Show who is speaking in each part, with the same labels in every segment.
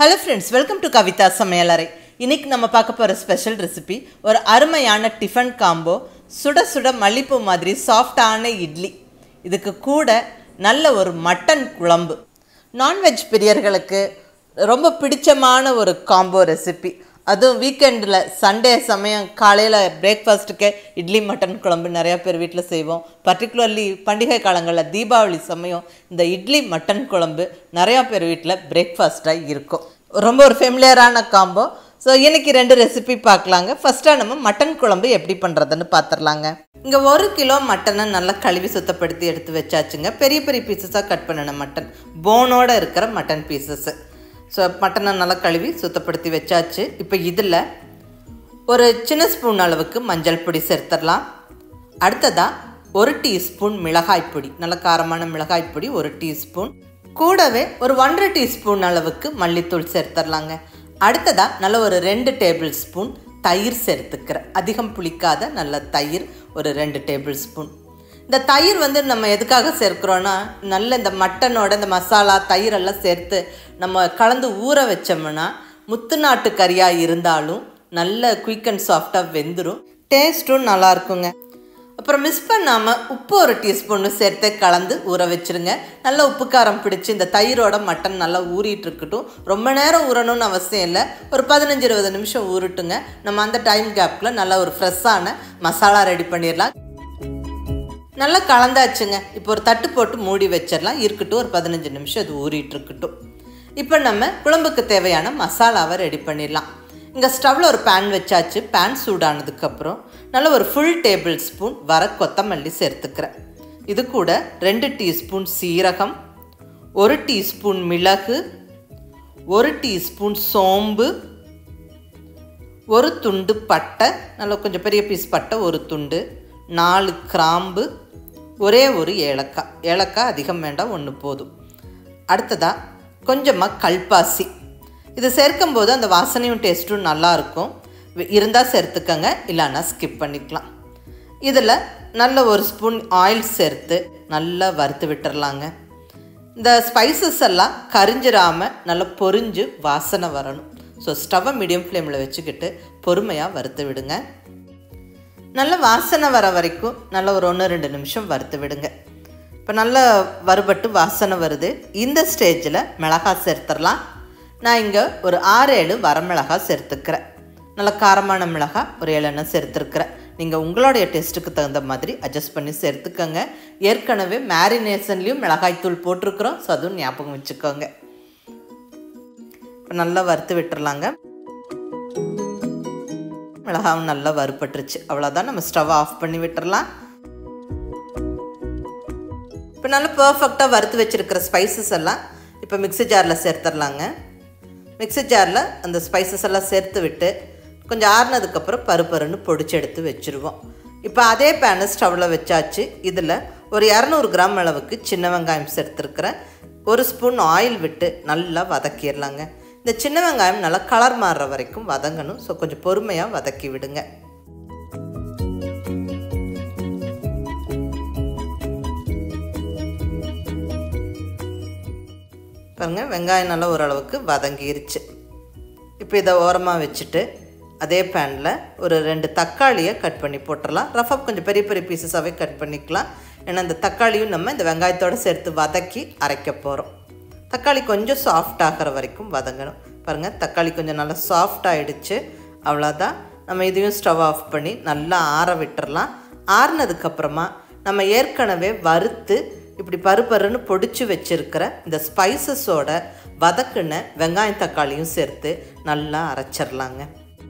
Speaker 1: hello friends welcome to Kavitha சமையலறை இன்னைக்கு நம்ம பார்க்க போகிற ஸ்பெஷல் ரெசிபி ஒரு அருமையான டிஃபன் காம்போ சுட சுட மல்லிப்பூ மாதிரி சாஃப்டான இட்லி இதுக்கு கூட நல்ல ஒரு மட்டன் குழம்பு நான்வெஜ் பிரியர்களுக்கு ரொம்ப பிடிச்சமான ஒரு காம்போ ரெசிபி அதுவும் வீக்கெண்டில் சண்டே சமயம் காலையில் பிரேக்ஃபாஸ்ட்டுக்கு இட்லி மட்டன் குழம்பு நிறையா பேர் வீட்டில் செய்வோம் பர்டிகுலர்லி பண்டிகை காலங்களில் தீபாவளி சமயம் இந்த இட்லி மட்டன் குழம்பு நிறையா பேர் வீட்டில் பிரேக்ஃபாஸ்ட்டாக இருக்கும் ரொம்ப ஒரு ஃபெமிலியரான காம்போ ஸோ இன்னைக்கு ரெண்டு ரெசிபி பார்க்கலாங்க ஃபஸ்ட்டாக நம்ம மட்டன் குழம்பு எப்படி பண்ணுறதுன்னு பார்த்துடலாங்க இங்கே ஒரு கிலோ மட்டனை நல்லா கழுவி சுத்தப்படுத்தி எடுத்து வச்சாச்சுங்க பெரிய பெரிய பீசஸாக கட் பண்ணின மட்டன் போனோட இருக்கிற மட்டன் பீசஸ்ஸு ஸோ மட்டனை நல்லா கழுவி சுத்தப்படுத்தி வச்சாச்சு இப்போ இதில் ஒரு சின்ன ஸ்பூன் அளவுக்கு மஞ்சள் பொடி சேர்த்துடலாம் அடுத்ததாக ஒரு டீஸ்பூன் மிளகாய் பொடி நல்ல காரமான மிளகாய் பொடி ஒரு டீஸ்பூன் கூடவே ஒரு ஒன்றரை டீஸ்பூன் அளவுக்கு மல்லித்தூள் சேர்த்துடலாங்க அடுத்ததாக நல்ல ஒரு ரெண்டு டேபிள் ஸ்பூன் தயிர் சேர்த்துக்கிறேன் அதிகம் புளிக்காத நல்ல தயிர் ஒரு ரெண்டு டேபிள் ஸ்பூன் இந்த தயிர் வந்து நம்ம எதுக்காக சேர்க்குறோன்னா நல்ல இந்த மட்டனோட இந்த மசாலா தயிர் எல்லாம் சேர்த்து நம்ம கலந்து ஊற வச்சோம்னா முத்து நாட்டு கறியாக இருந்தாலும் நல்ல குயிக் அண்ட் சாஃப்டாக வெந்துடும் டேஸ்ட்டும் நல்லா இருக்குங்க அப்புறம் மிஸ் பண்ணாமல் உப்பு ஒரு டீஸ்பூன்னு சேர்த்து கலந்து ஊற வச்சுருங்க நல்லா உப்பு காரம் பிடிச்சி இந்த தயிரோட மட்டன் நல்லா ஊறிட்டு இருக்கட்டும் ரொம்ப நேரம் ஊறணும்னு அவசியம் இல்லை ஒரு பதினஞ்சு இருபது நிமிஷம் ஊறட்டுங்க நம்ம அந்த டைம் கேப்பில் நல்லா ஒரு ஃப்ரெஷ்ஷான மசாலா ரெடி பண்ணிடலாம் நல்லா கலந்தாச்சுங்க இப்போ ஒரு தட்டு போட்டு மூடி வச்சிடலாம் இருக்கட்டும் ஒரு பதினஞ்சு நிமிஷம் அது ஊறிட்டு இருக்கட்டும் இப்போ நம்ம குழம்புக்கு தேவையான மசாலாவை ரெடி பண்ணிடலாம் இங்கே ஸ்டவ்வில் ஒரு பேன் வச்சாச்சு பேன் சூடானதுக்கப்புறம் நல்ல ஒரு ஃபுல் டேபிள் ஸ்பூன் வர கொத்தமல்லி சேர்த்துக்கிறேன் இது கூட ரெண்டு டீஸ்பூன் சீரகம் ஒரு டீஸ்பூன் மிளகு ஒரு டீஸ்பூன் சோம்பு ஒரு துண்டு பட்டை நல்ல கொஞ்சம் பெரிய பீஸ் பட்டை ஒரு துண்டு நாலு கிராம்பு ஒரே ஒரு ஏலக்காய் ஏலக்காய் அதிகம் வேண்டாம் ஒன்று போதும் அடுத்ததாக கொஞ்சமாக கல்பாசி இது சேர்க்கும்போது அந்த வாசனையும் டேஸ்ட்டும் நல்லாயிருக்கும் இருந்தால் சேர்த்துக்கங்க இல்லைன்னா ஸ்கிப் பண்ணிக்கலாம் இதில் நல்ல ஒரு ஸ்பூன் ஆயில் சேர்த்து நல்லா வறுத்து விட்டுறலாங்க இந்த ஸ்பைசஸ் எல்லாம் கரிஞ்சிராமல் நல்லா பொரிஞ்சு வாசனை வரணும் ஸோ ஸ்டவ்வை மீடியம் ஃப்ளேமில் வச்சுக்கிட்டு பொறுமையாக வறுத்து விடுங்க நல்ல வாசனை வர வரைக்கும் நல்ல ஒரு ஒன்று ரெண்டு நிமிஷம் வறுத்து விடுங்க இப்போ நல்லா வறுபட்டு வாசனை வருது இந்த ஸ்டேஜில் மிளகாய் சேர்த்துடலாம் நான் இங்கே ஒரு ஆறு ஏழு வரமிளகாய் சேர்த்துக்கிறேன் நல்ல காரமான மிளகாய் ஒரு ஏழெண்ணெய் சேர்த்துருக்குறேன் நீங்கள் உங்களுடைய டேஸ்ட்டுக்கு தகுந்த மாதிரி அட்ஜஸ்ட் பண்ணி சேர்த்துக்கோங்க ஏற்கனவே மேரினேஷன்லேயும் மிளகாய்த்தூள் போட்டிருக்கிறோம் ஸோ அதுவும் ஞாபகம் வச்சுக்கோங்க இப்போ நல்லா வறுத்து விட்டுறலாங்க மிளகாவும் நல்லா வறுபட்டுருச்சு அவ்வளோதான் நம்ம ஸ்டவ் ஆஃப் பண்ணி விட்டுறலாம் இப்போ நல்லா பர்ஃபெக்டாக வறுத்து வச்சுருக்கிற ஸ்பைசஸ் எல்லாம் இப்போ மிக்ஸி ஜாரில் சேர்த்துடலாங்க மிக்ஸி ஜாரில் அந்த ஸ்பைசஸ் எல்லாம் சேர்த்து விட்டு கொஞ்சம் ஆறுனதுக்கப்புறம் பருப்பருன்னு பொடிச்சு எடுத்து வச்சுருவோம் இப்போ அதே பேனை ஸ்டவ்வில் வச்சாச்சு இதில் ஒரு இரநூறு கிராம் அளவுக்கு சின்ன வெங்காயம் சேர்த்துருக்குறேன் ஒரு ஸ்பூன் ஆயில் விட்டு நல்லா வதக்கிடலாங்க இந்த சின்ன வெங்காயம் நல்லா கலர் மாறுற வரைக்கும் வதங்கணும் ஸோ கொஞ்சம் பொறுமையாக வதக்கி விடுங்க பாருங்கள் வெங்காயம் நல்லா ஓரளவுக்கு வதங்கிருச்சு இப்போ இதை ஓரமாக வச்சுட்டு அதே பேனில் ஒரு ரெண்டு தக்காளியை கட் பண்ணி போட்டுடலாம் ரஃபாக கொஞ்சம் பெரிய பெரிய பீசஸாகவே கட் பண்ணிக்கலாம் ஏன்னா இந்த தக்காளியும் நம்ம இந்த வெங்காயத்தோடு சேர்த்து வதக்கி அரைக்க போகிறோம் தக்காளி கொஞ்சம் சாஃப்ட் ஆகிற வரைக்கும் வதங்கணும் பாருங்கள் தக்காளி கொஞ்சம் நல்லா சாஃப்ட் ஆகிடுச்சு அவ்வளோதான் நம்ம இதையும் ஸ்டவ் ஆஃப் பண்ணி நல்லா ஆற விட்டுறலாம் ஆறுனதுக்கப்புறமா நம்ம ஏற்கனவே வறுத்து இப்படி பருப்பருன்னு பொடிச்சு வச்சுருக்கிற இந்த ஸ்பைசஸோட வதக்குன வெங்காயம் தக்காளியும் சேர்த்து நல்லா அரைச்சிடலாங்க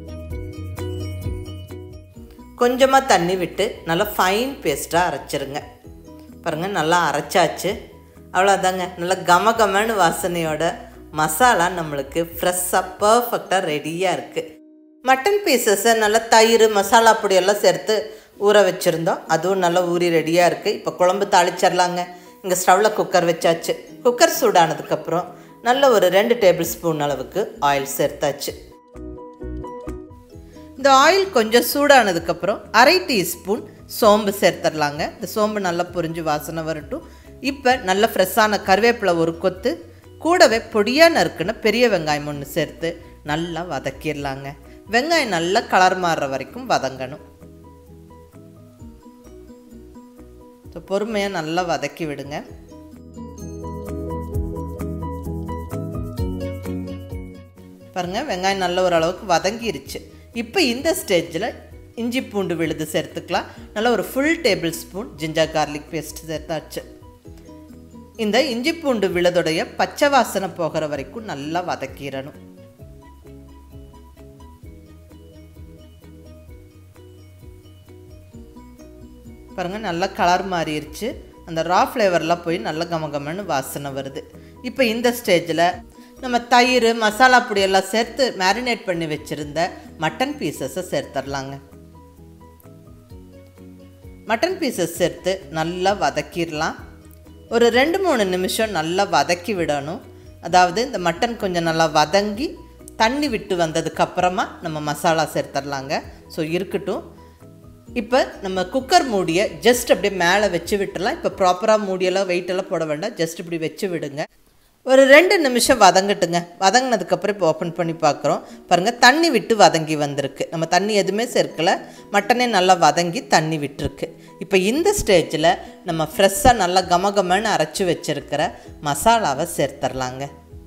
Speaker 1: கொஞ்சமாக தண்ணி விட்டு நல்லா ஃபைன் பேஸ்ட்டாக அரைச்சிருங்க பாருங்கள் நல்லா அரைச்சாச்சு அவ்வளோதாங்க நல்லா கம கமன்னு வாசனையோட மசாலா நம்மளுக்கு ஃப்ரெஷ்ஷாக பர்ஃபெக்டாக ரெடியாக இருக்குது மட்டன் பீசஸை நல்லா தயிர் மசாலா பொடியெல்லாம் சேர்த்து ஊற வச்சுருந்தோம் அதுவும் நல்லா ஊறி ரெடியாக இருக்குது இப்போ குழம்பு தாளிச்சிடலாங்க இங்கே ஸ்டவ்வில் குக்கர் வச்சாச்சு குக்கர் சூடானதுக்கப்புறம் நல்ல ஒரு ரெண்டு டேபிள் ஸ்பூன் அளவுக்கு ஆயில் சேர்த்தாச்சு இந்த ஆயில் கொஞ்சம் சூடானதுக்கப்புறம் அரை டீஸ்பூன் சோம்பு சேர்த்துடலாங்க இந்த சோம்பு நல்லா பொரிஞ்சு வாசனை வரட்டும் இப்போ நல்ல ஃப்ரெஷ்ஷான கருவேப்பிலை ஒரு கொத்து கூடவே பொடியாக நறுக்குன பெரிய வெங்காயம் ஒன்று சேர்த்து நல்லா வதக்கிடலாங்க வெங்காயம் நல்லா கலர் மாறுற வரைக்கும் வதங்கணும் ஸோ பொறுமையாக நல்லா வதக்கி விடுங்க பாருங்கள் வெங்காயம் நல்ல ஓரளவுக்கு வதங்கிருச்சு இப்போ இந்த ஸ்டேஜில் இஞ்சி பூண்டு விழுது சேர்த்துக்கலாம் நல்லா ஒரு full table spoon ginger garlic paste சேர்த்தாச்சு இந்த இஞ்சி பூண்டு விழுதுடைய பச்சை வாசனை போகிற வரைக்கும் நல்லா வதக்கிடணும் பாருங்கள் நல்லா கலர் மாறிடுச்சு அந்த ரா ஃப்ளேவர்லாம் போய் நல்ல கமகமன்னு வாசனை வருது இப்போ இந்த ஸ்டேஜில் நம்ம தயிர் மசாலா பொடியெல்லாம் சேர்த்து மேரினேட் பண்ணி வச்சுருந்த மட்டன் பீசஸை சேர்த்துடலாங்க மட்டன் பீசஸ் சேர்த்து நல்லா வதக்கிடலாம் ஒரு ரெண்டு மூணு நிமிஷம் நல்லா வதக்கி விடணும் அதாவது இந்த மட்டன் கொஞ்சம் நல்லா வதங்கி தண்ணி விட்டு வந்ததுக்கப்புறமா நம்ம மசாலா சேர்த்துடலாங்க ஸோ இருக்கட்டும் இப்போ நம்ம குக்கர் மூடியை ஜஸ்ட் அப்படியே மேலே வச்சு விட்டுலாம் இப்போ ப்ராப்பராக மூடியெல்லாம் வெயிட்டெல்லாம் போட வேண்டாம் ஜஸ்ட் இப்படி வச்சு விடுங்க ஒரு ரெண்டு நிமிஷம் வதங்கட்டுங்க வதங்கினதுக்கப்புறம் இப்போ ஓப்பன் பண்ணி பார்க்குறோம் பாருங்கள் தண்ணி விட்டு வதங்கி வந்திருக்கு நம்ம தண்ணி எதுவுமே சேர்க்கல மட்டனே நல்லா வதங்கி தண்ணி விட்டுருக்கு இப்போ இந்த ஸ்டேஜில் நம்ம ஃப்ரெஷ்ஷாக நல்லா கமகமன்னு அரைச்சி வச்சுருக்கிற மசாலாவை சேர்த்துடலாங்க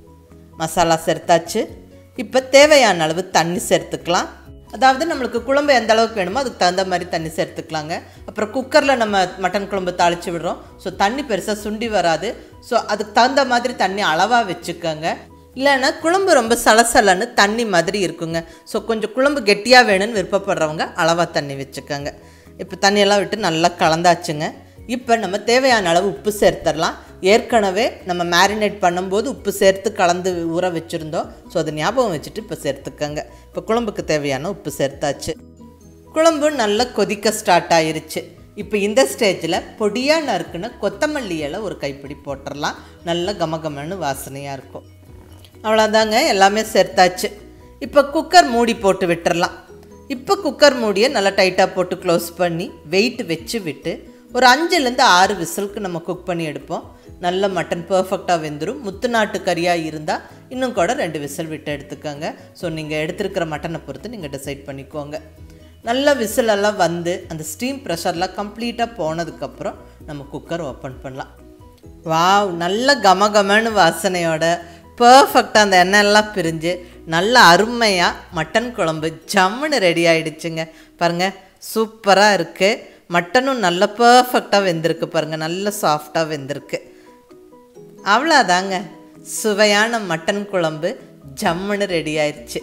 Speaker 1: மசாலா சேர்த்தாச்சு இப்போ தேவையான அளவு தண்ணி சேர்த்துக்கலாம் அதாவது நம்மளுக்கு குழம்பு எந்த அளவுக்கு வேணுமோ அதுக்கு தகுந்த மாதிரி தண்ணி சேர்த்துக்கலாங்க அப்புறம் குக்கரில் நம்ம மட்டன் குழம்பு தாளித்து விடுறோம் ஸோ தண்ணி பெருசாக சுண்டி வராது ஸோ அதுக்கு தகுந்த மாதிரி தண்ணி அளவாக வச்சுக்கோங்க இல்லைன்னா குழம்பு ரொம்ப சலசலன்னு தண்ணி மாதிரி இருக்குங்க ஸோ கொஞ்சம் குழம்பு கெட்டியாக வேணும்னு விருப்பப்படுறவங்க அளவாக தண்ணி வச்சுக்கோங்க இப்போ தண்ணியெல்லாம் விட்டு நல்லா கலந்தாச்சுங்க இப்போ நம்ம தேவையான அளவு உப்பு சேர்த்துடலாம் ஏற்கனவே நம்ம மேரினேட் பண்ணும்போது உப்பு சேர்த்து கலந்து ஊற வச்சுருந்தோம் ஸோ அதை ஞாபகம் வச்சுட்டு இப்போ சேர்த்துக்கோங்க இப்போ குழம்புக்கு தேவையான உப்பு சேர்த்தாச்சு குழம்பு நல்லா கொதிக்க ஸ்டார்ட் ஆயிருச்சு இப்போ இந்த ஸ்டேஜில் பொடியாக நறுக்குன கொத்தமல்லி இலை ஒரு கைப்பிடி போட்டுடலாம் நல்ல கமகமன்னு வாசனையாக இருக்கும் அவ்வளோதாங்க எல்லாமே சேர்த்தாச்சு இப்போ குக்கர் மூடி போட்டு விட்டுறலாம் இப்போ குக்கர் மூடியை நல்லா டைட்டாக போட்டு க்ளோஸ் பண்ணி வெயிட் வச்சு விட்டு ஒரு அஞ்சுலேருந்து ஆறு விசிலுக்கு நம்ம குக் பண்ணி எடுப்போம் நல்ல மட்டன் பர்ஃபெக்டாக வெந்துடும் முத்து நாட்டு கறியாக இருந்தால் இன்னும் கூட ரெண்டு விசில் விட்டு எடுத்துக்கோங்க ஸோ நீங்கள் எடுத்துருக்கிற மட்டனை பொறுத்து நீங்கள் டிசைட் பண்ணிக்கோங்க நல்ல விசிலெல்லாம் வந்து அந்த ஸ்டீம் ப்ரெஷர்லாம் கம்ப்ளீட்டாக போனதுக்கப்புறம் நம்ம குக்கர் ஓப்பன் பண்ணலாம் வாவ் நல்ல கமகமன்னு வாசனையோட பர்ஃபெக்டாக அந்த எண்ணெயெல்லாம் பிரிஞ்சு நல்ல அருமையாக மட்டன் குழம்பு ஜம்முன்னு ரெடி ஆயிடுச்சுங்க பாருங்கள் சூப்பராக இருக்குது மட்டனும் நல்ல பர்ஃபெக்டாக வெந்திருக்கு பாருங்கள் நல்ல சாஃப்டாக வெந்திருக்கு அவ்வளோதாங்க சுவையான மட்டன் குழம்பு ஜம்முன்னு ரெடி ஆயிடுச்சு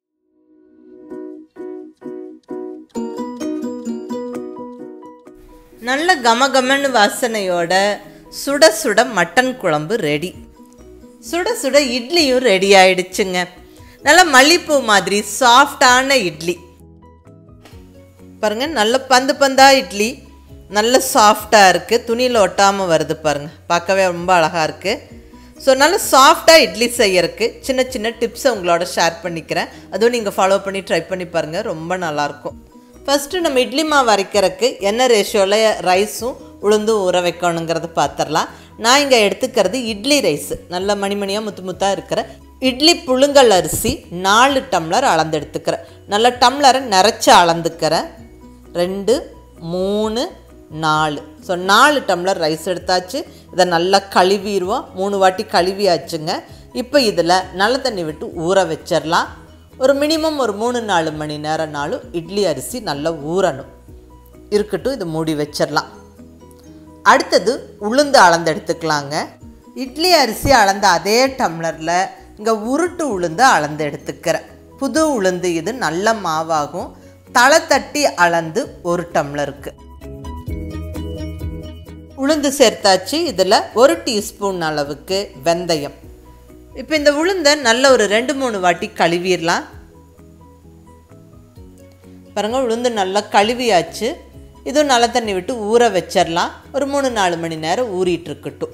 Speaker 1: நல்ல கமகமன்னு வாசனையோட சுட சுட மட்டன் குழம்பு ரெடி சுட சுட இட்லியும் ரெடி ஆயிடுச்சுங்க நல்ல மல்லிப்பூ மாதிரி சாஃப்டான இட்லி பாருங்க நல்ல பந்து பந்தா இட்லி நல்ல சாஃப்டாக இருக்குது துணியில் ஒட்டாமல் வருது பாருங்கள் பார்க்கவே ரொம்ப அழகாக இருக்குது ஸோ நல்ல சாஃப்டாக இட்லி செய்யறதுக்கு சின்ன சின்ன டிப்ஸை உங்களோட ஷேர் பண்ணிக்கிறேன் அதுவும் நீங்கள் ஃபாலோ பண்ணி ட்ரை பண்ணி பாருங்கள் ரொம்ப நல்லாயிருக்கும் ஃபஸ்ட்டு நம்ம இட்லி மாவு அரைக்கிறதுக்கு என்ன ரேஷியோவில் ரைஸும் உளுந்தும் ஊற வைக்கணுங்கிறத பார்த்துடலாம் நான் இங்கே எடுத்துக்கிறது இட்லி ரைஸ் நல்ல மணிமணியாக முத்து முத்தாக இருக்கிற இட்லி புழுங்கல் அரிசி நாலு டம்ளர் அளந்து எடுத்துக்கிறேன் நல்ல டம்ளரை நிறச்சி அளந்துக்கிறேன் ரெண்டு மூணு நாலு ஸோ நாலு டம்ளர் ரைஸ் எடுத்தாச்சு இதை நல்லா கழுவிடுவோம் மூணு வாட்டி கழுவியாச்சுங்க இப்போ இதில் நல்ல தண்ணி விட்டு ஊற வச்சிடலாம் ஒரு மினிமம் ஒரு மூணு நாலு மணி நேரம்னாலும் இட்லி அரிசி நல்லா ஊறணும் இருக்கட்டும் இது மூடி வச்சிடலாம் அடுத்தது உளுந்து அளந்து எடுத்துக்கலாங்க இட்லி அரிசி அளந்த அதே டம்ளரில் இங்கே உருட்டு உளுந்து அளந்து எடுத்துக்கிறேன் புது உளுந்து இது நல்ல மாவாகும் தலை தட்டி அளந்து ஒரு டம்ளருக்கு உளுந்து சேர்த்தாச்சு இதில் ஒரு டீஸ்பூன் அளவுக்கு வெந்தயம் இப்போ இந்த உளுந்தை நல்ல ஒரு ரெண்டு மூணு வாட்டி கழுவிடலாம் பாருங்க உளுந்து நல்லா கழுவியாச்சு இதுவும் நல்ல தண்ணி விட்டு ஊற வச்சிடலாம் ஒரு மூணு நாலு மணி நேரம் ஊறிட்டு இருக்கட்டும்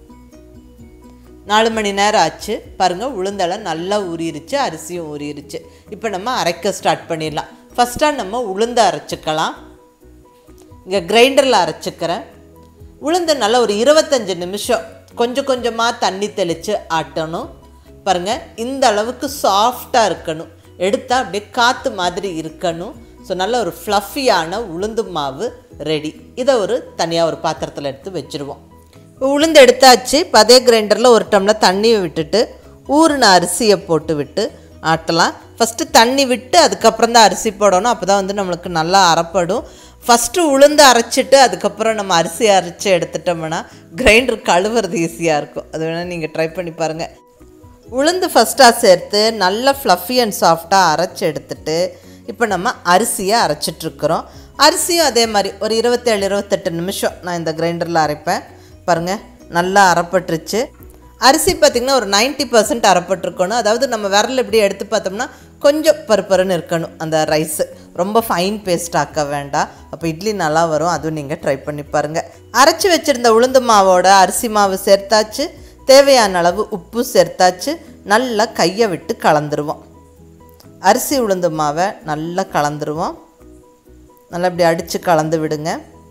Speaker 1: நாலு மணி நேரம் ஆச்சு பாருங்கள் உளுந்தெல்லாம் நல்லா ஊறிடுச்சு அரிசியும் ஊறிடுச்சு இப்போ நம்ம அரைக்க ஸ்டார்ட் பண்ணிடலாம் ஃபஸ்ட்டாக நம்ம உளுந்து அரைச்சிக்கலாம் இங்கே கிரைண்டரில் அரைச்சிக்கிறேன் உளுந்து நல்லா ஒரு இருபத்தஞ்சி நிமிஷம் கொஞ்சம் கொஞ்சமாக தண்ணி தெளித்து ஆட்டணும் பாருங்கள் இந்த அளவுக்கு சாஃப்டாக இருக்கணும் எடுத்தால் அப்படியே காற்று மாதிரி இருக்கணும் ஸோ நல்ல ஒரு ஃப்ளஃபியான உளுந்து மாவு ரெடி இதை ஒரு தனியாக ஒரு பாத்திரத்தில் எடுத்து வச்சுருவோம் இப்போ உளுந்து எடுத்தாச்சு இப்போ அதே கிரைண்டரில் ஒரு டம்ளர் தண்ணியை விட்டுட்டு ஊறின அரிசியை போட்டு விட்டு ஆட்டலாம் ஃபஸ்ட்டு தண்ணி விட்டு அதுக்கப்புறம் தான் அரிசி போடணும் அப்போ தான் வந்து நம்மளுக்கு நல்லா அரைப்படும் ஃபஸ்ட்டு உளுந்து அரைச்சிட்டு அதுக்கப்புறம் நம்ம அரிசி அரைச்சி எடுத்துட்டோம்னா கிரைண்டர் கழுவுறது ஈஸியாக இருக்கும் அது வேணால் நீங்கள் ட்ரை பண்ணி பாருங்கள் உளுந்து ஃபஸ்ட்டாக சேர்த்து நல்லா ஃப்ளஃபி அண்ட் சாஃப்டாக அரைச்சி எடுத்துட்டு இப்போ நம்ம அரிசியை அரைச்சிட்ருக்குறோம் அரிசியும் அதே மாதிரி ஒரு இருபத்தேழு இருபத்தெட்டு நிமிஷம் நான் இந்த கிரைண்டரில் அரைப்பேன் பாருங்கள் நல்லா அரைப்பட்டுருச்சு அரிசி பார்த்திங்கன்னா ஒரு 90% பர்சன்ட் அரைப்பட்டிருக்கணும் அதாவது நம்ம விரல் இப்படி எடுத்து பார்த்தோம்னா கொஞ்சம் பருப்பருன்னு இருக்கணும் அந்த ரைஸு ரொம்ப ஃபைன் பேஸ்ட் ஆக்க வேண்டாம் அப்போ இட்லி நல்லா வரும் அதுவும் நீங்கள் ட்ரை பண்ணி பாருங்கள் அரைச்சி வச்சுருந்த உளுந்து மாவோட அரிசி மாவு சேர்த்தாச்சு தேவையான அளவு உப்பு சேர்த்தாச்சு நல்லா கையை விட்டு கலந்துருவோம் அரிசி உளுந்து மாவை நல்லா கலந்துருவோம் நல்லா இப்படி அடித்து கலந்து விடுங்க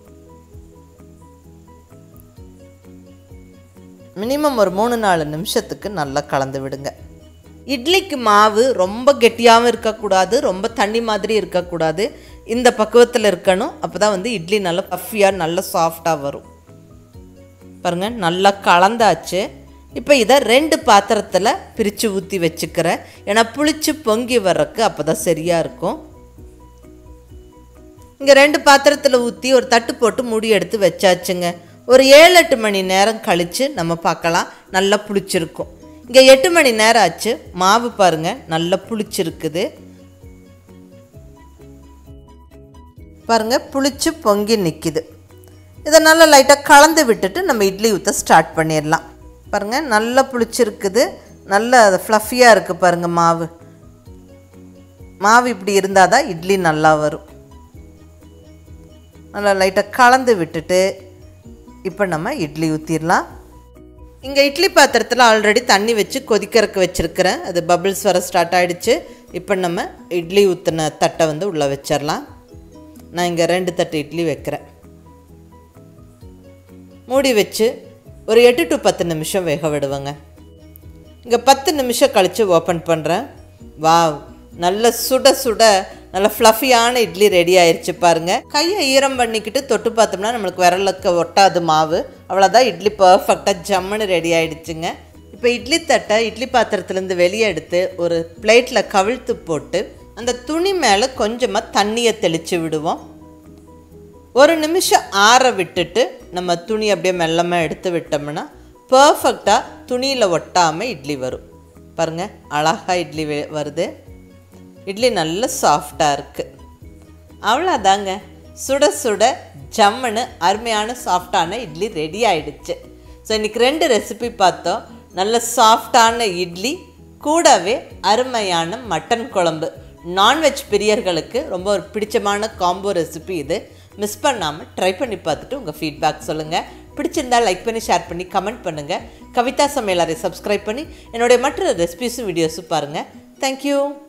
Speaker 1: மினிமம் ஒரு மூணு நாலு நிமிஷத்துக்கு நல்லா கலந்து விடுங்க இட்லிக்கு மாவு ரொம்ப கெட்டியாகவும் இருக்கக்கூடாது ரொம்ப தண்ணி மாதிரி இருக்கக்கூடாது இந்த பக்குவத்தில் இருக்கணும் அப்போ தான் வந்து இட்லி நல்லா பஃபியாக நல்லா சாஃப்டாக வரும் பாருங்கள் நல்லா கலந்தாச்சு இப்போ இதை ரெண்டு பாத்திரத்தில் பிரித்து ஊற்றி வச்சுக்கிறேன் ஏன்னா புளிச்சு பொங்கி வர்றதுக்கு அப்போ தான் சரியாக இருக்கும் இங்கே ரெண்டு பாத்திரத்தில் ஊற்றி ஒரு தட்டு போட்டு மூடி எடுத்து வச்சாச்சுங்க ஒரு ஏழு எட்டு மணி நேரம் கழித்து நம்ம பார்க்கலாம் நல்லா புளிச்சிருக்கும் இங்கே எட்டு மணி நேரம் ஆச்சு மாவு பாருங்கள் நல்லா புளிச்சிருக்குது பாருங்கள் புளிச்சு பொங்கி நிற்கிது இதை நல்லா லைட்டாக கலந்து விட்டுட்டு நம்ம இட்லி ஊற்ற ஸ்டார்ட் பண்ணிடலாம் பாருங்கள் நல்லா புளிச்சிருக்குது நல்ல அது ஃப்ளஃபியாக இருக்குது பாருங்கள் மாவு மாவு இப்படி இருந்தால் தான் இட்லி நல்லா வரும் நல்லா லைட்டாக கலந்து விட்டுட்டு இப்போ நம்ம இட்லி ஊற்றிடலாம் இங்கே இட்லி பாத்திரத்தில் ஆல்ரெடி தண்ணி வச்சு கொதிக்கிறதுக்கு வச்சுருக்கிறேன் அது பபிள்ஸ் வர ஸ்டார்ட் ஆகிடுச்சு இப்போ நம்ம இட்லி ஊற்றின தட்டை வந்து உள்ளே வச்சிடலாம் நான் இங்கே ரெண்டு தட்டு இட்லி வைக்கிறேன் மூடி வச்சு ஒரு எட்டு டு பத்து நிமிஷம் வேக விடுவேங்க இங்கே பத்து நிமிஷம் கழித்து ஓப்பன் பண்ணுறேன் வாவ் நல்ல சுட சுட நல்ல ஃப்ளஃபியான இட்லி ரெடி ஆயிருச்சு பாருங்கள் கையை ஈரம் பண்ணிக்கிட்டு தொட்டு பார்த்தோம்னா நம்மளுக்கு விரலுக்கு ஒட்டாது மாவு அவ்வளோதான் இட்லி பர்ஃபெக்டாக ஜம்முன்னு ரெடி ஆயிடுச்சுங்க இப்போ இட்லி தட்டை இட்லி பாத்திரத்துலேருந்து வெளியே எடுத்து ஒரு பிளேட்டில் கவிழ்த்து போட்டு அந்த துணி மேலே கொஞ்சமாக தண்ணியை தெளித்து விடுவோம் ஒரு நிமிஷம் ஆற விட்டுட்டு நம்ம துணி அப்படியே மெல்லமாக எடுத்து விட்டோம்னா பர்ஃபெக்டாக துணியில் ஒட்டாமல் இட்லி வரும் பாருங்கள் அழகாக இட்லி வெ- வருது இட்லி நல்ல சாஃப்டாக இருக்குது அவ்வளோதாங்க சுட சுட ஜம்முன்னு அருமையான சாஃப்டான இட்லி ரெடி ஆயிடுச்சு ஸோ இன்றைக்கி ரெண்டு ரெசிபி பார்த்தோம் நல்ல சாஃப்டான இட்லி கூடவே அருமையான மட்டன் குழம்பு நான்வெஜ் பிரியர்களுக்கு ரொம்ப ஒரு பிடிச்சமான காம்போ ரெசிபி இது மிஸ் பண்ணாமல் ட்ரை பண்ணி பார்த்துட்டு உங்கள் ஃபீட்பேக் சொல்லுங்கள் பிடிச்சிருந்தா லைக் பண்ணி ஷேர் பண்ணி கமெண்ட் பண்ணுங்கள் கவிதா சமையலரை சப்ஸ்கிரைப் பண்ணி என்னுடைய மற்ற ரெசிபிஸும் வீடியோஸும் பாருங்கள் தேங்க்யூ